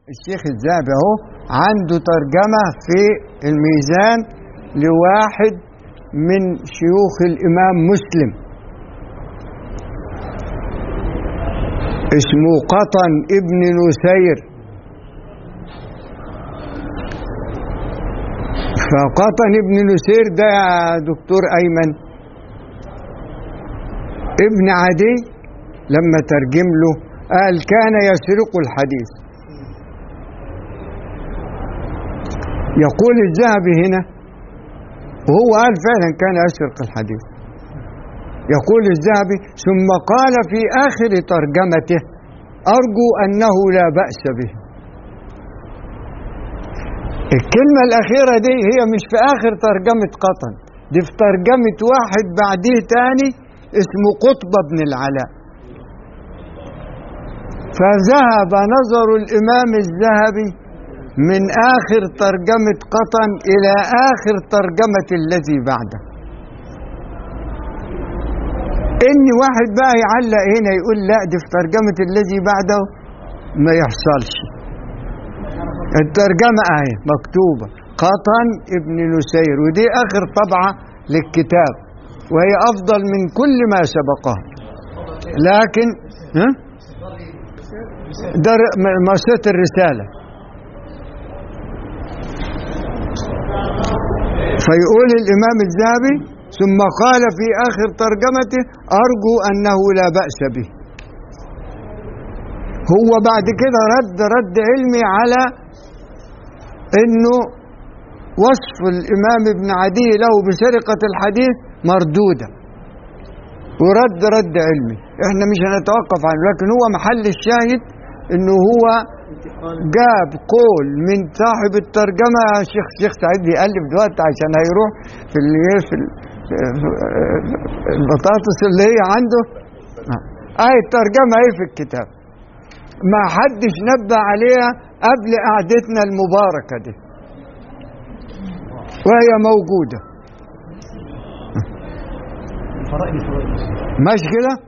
الشيخ الذهبي اهو عنده ترجمة في الميزان لواحد من شيوخ الإمام مسلم اسمه قطن ابن نسير فقطن ابن نسير ده يا دكتور أيمن ابن عدي لما ترجم له قال كان يسرق الحديث يقول الذهبي هنا وهو قال فعلا كان يسرق الحديث يقول الذهبي ثم قال في آخر ترجمته أرجو أنه لا بأس به الكلمة الأخيرة دي هي مش في آخر ترجمة قطن دي في ترجمة واحد بعديه تاني اسمه قطب بن العلاء فذهب نظر الإمام الذهبي من آخر ترجمة قطن إلى آخر ترجمة الذي بعده إن واحد بقى يعلق هنا يقول لا دي في ترجمة الذي بعده ما يحصلش الترجمة اهي مكتوبة قطن ابن نسير ودي آخر طبعة للكتاب وهي أفضل من كل ما سبقها لكن ها؟ ده مؤسسة الرسالة فيقول الإمام الذهبي ثم قال في آخر ترجمته أرجو أنه لا بأس به هو بعد كده رد رد علمي على انه وصف الامام ابن عدي له بسرقة الحديث مردودة ورد رد علمي احنا مش هنتوقف عنه لكن هو محل الشاهد انه هو جاب قول من صاحب الترجمة الشيخ الشيخ سعيد بيألف دلوقتي عشان هيروح في اللي في البطاطس اللي هي عنده اه الترجمة ايه في الكتاب ما حدش نبه عليها قبل قعدتنا المباركة دي وهي موجودة ماشي كده